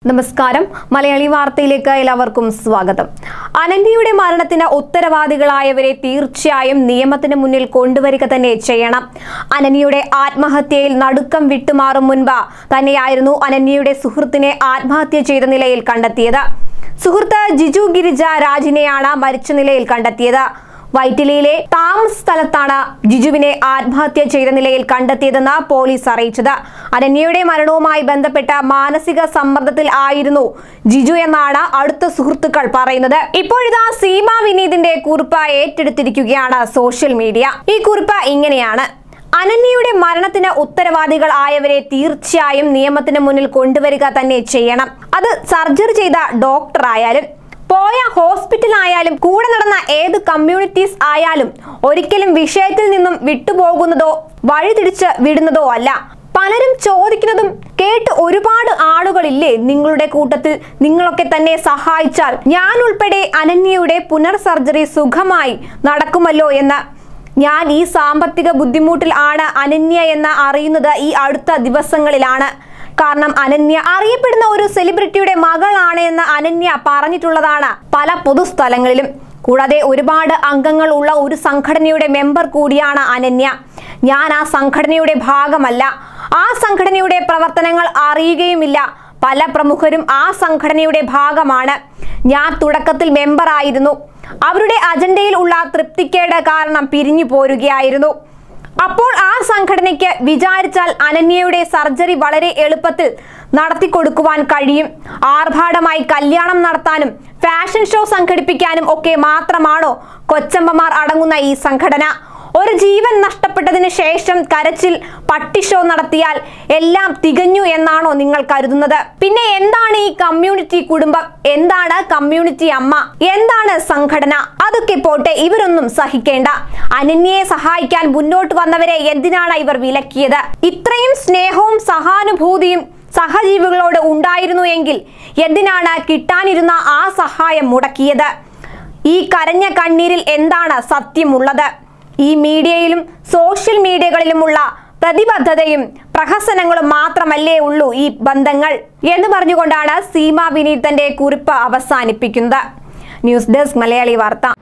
നമസ്കാരം മലയാളി വാർത്തയിലേക്ക് എല്ലാവർക്കും സ്വാഗതം അനന്യയുടെ മരണത്തിന് ഉത്തരവാദികളായവരെ തീർച്ചയായും നിയമത്തിന് മുന്നിൽ കൊണ്ടുവരിക തന്നെ ചെയ്യണം അനന്യയുടെ ആത്മഹത്യയിൽ നടുക്കം വിട്ടുമാറും മുൻപ് തന്നെയായിരുന്നു അനന്യയുടെ സുഹൃത്തിനെ ആത്മഹത്യ ചെയ്ത നിലയിൽ കണ്ടെത്തിയത് സുഹൃത്ത് ജിജു ഗിരിജ രാജിനെയാണ് മരിച്ച നിലയിൽ കണ്ടെത്തിയത് വൈറ്റിലയിലെ താമസ സ്ഥലത്താണ് ജിജുവിനെ ആത്മഹത്യ ചെയ്ത നിലയിൽ കണ്ടെത്തിയതെന്ന് പോലീസ് അറിയിച്ചത് അനന്യയുടെ മരണവുമായി ബന്ധപ്പെട്ട മാനസിക സമ്മർദ്ദത്തിൽ ആയിരുന്നു ജിജു എന്നാണ് അടുത്ത സുഹൃത്തുക്കൾ പറയുന്നത് ഇപ്പോഴിതാ സീമ വിനീതിന്റെ കുറിപ്പ് ഏറ്റെടുത്തിരിക്കുകയാണ് സോഷ്യൽ മീഡിയ ഈ കുറിപ്പ് ഇങ്ങനെയാണ് അനന്യയുടെ മരണത്തിന് ഉത്തരവാദികൾ ആയവരെ തീർച്ചയായും നിയമത്തിന് മുന്നിൽ കൊണ്ടുവരിക തന്നെ ചെയ്യണം അത് സർജറി ചെയ്ത ഡോക്ടർ ആയാലും പോയ ഹോസ്പിറ്റൽ ആയാലും കൂടെ നടന്ന ഏത് കമ്മ്യൂണിറ്റീസ് ആയാലും ഒരിക്കലും വിഷയത്തിൽ നിന്നും വിട്ടുപോകുന്നതോ വഴിതിരിച്ച് വിടുന്നതോ അല്ല പലരും ചോദിക്കുന്നതും കേട്ട് ഒരുപാട് ആളുകളില്ലേ നിങ്ങളുടെ കൂട്ടത്തിൽ നിങ്ങളൊക്കെ തന്നെ സഹായിച്ചാൽ ഞാൻ ഉൾപ്പെടെ അനന്യയുടെ പുനർ സർജറി സുഖമായി നടക്കുമല്ലോ എന്ന് ഞാൻ ഈ സാമ്പത്തിക ബുദ്ധിമുട്ടിൽ ആണ് അനന്യ എന്ന് അറിയുന്നത് ഈ അടുത്ത ദിവസങ്ങളിലാണ് കാരണം അനന്യ അറിയപ്പെടുന്ന ഒരു സെലിബ്രിറ്റിയുടെ മകളാണ് എന്ന് അനന്യ പറഞ്ഞിട്ടുള്ളതാണ് പല പൊതുസ്ഥലങ്ങളിലും കൂടാതെ ഒരുപാട് അംഗങ്ങൾ ഉള്ള ഒരു സംഘടനയുടെ മെമ്പർ കൂടിയാണ് അനന്യ ഞാൻ ആ സംഘടനയുടെ ഭാഗമല്ല ആ സംഘടനയുടെ പ്രവർത്തനങ്ങൾ അറിയുകയുമില്ല പല പ്രമുഖരും ആ സംഘടനയുടെ ഭാഗമാണ് ഞാൻ തുടക്കത്തിൽ മെമ്പർ ആയിരുന്നു അവരുടെ അജണ്ടയിൽ ഉള്ള തൃപ്തിക്കേട് കാരണം പിരിഞ്ഞു പോരുകയായിരുന്നു അപ്പോൾ ആ സംഘടനയ്ക്ക് വിചാരിച്ചാൽ അനന്യയുടെ സർജറി വളരെ എളുപ്പത്തിൽ നടത്തിക്കൊടുക്കുവാൻ കഴിയും ആർഭാടമായി കല്യാണം നടത്താനും ഫാഷൻ ഷോ സംഘടിപ്പിക്കാനും ഒക്കെ മാത്രമാണോ കൊച്ചമ്മമാർ അടങ്ങുന്ന ഈ സംഘടന ഒരു ജീവൻ നഷ്ടപ്പെട്ടതിന് ശേഷം കരച്ചിൽ പട്ടി ഷോ നടത്തിയാൽ എല്ലാം തികഞ്ഞു എന്നാണോ നിങ്ങൾ കരുതുന്നത് പിന്നെ എന്താണ് ഈ കമ്മ്യൂണിറ്റി കുടുംബം എന്താണ് കമ്മ്യൂണിറ്റി അമ്മ എന്താണ് സംഘടന അതൊക്കെ പോട്ടെ ഇവരൊന്നും സഹിക്കേണ്ട അനന്യയെ സഹായിക്കാൻ മുന്നോട്ട് വന്നവരെ എന്തിനാണ് ഇവർ വിലക്കിയത് ഇത്രയും സ്നേഹവും സഹാനുഭൂതിയും സഹജീവികളോട് ഉണ്ടായിരുന്നു എങ്കിൽ എന്തിനാണ് കിട്ടാനിരുന്ന ആ സഹായം മുടക്കിയത് ഈ കരഞ്ഞ കണ്ണീരിൽ എന്താണ് സത്യമുള്ളത് ഈ മീഡിയയിലും സോഷ്യൽ മീഡിയകളിലുമുള്ള പ്രതിബദ്ധതയും പ്രഹസനങ്ങളും മാത്രമല്ലേ ഉള്ളൂ ഈ ബന്ധങ്ങൾ എന്ന് പറഞ്ഞുകൊണ്ടാണ് സീമ വിനീത് തന്റെ കുറിപ്പ് അവസാനിപ്പിക്കുന്നത് ന്യൂസ് ഡെസ്ക് മലയാളി വാർത്ത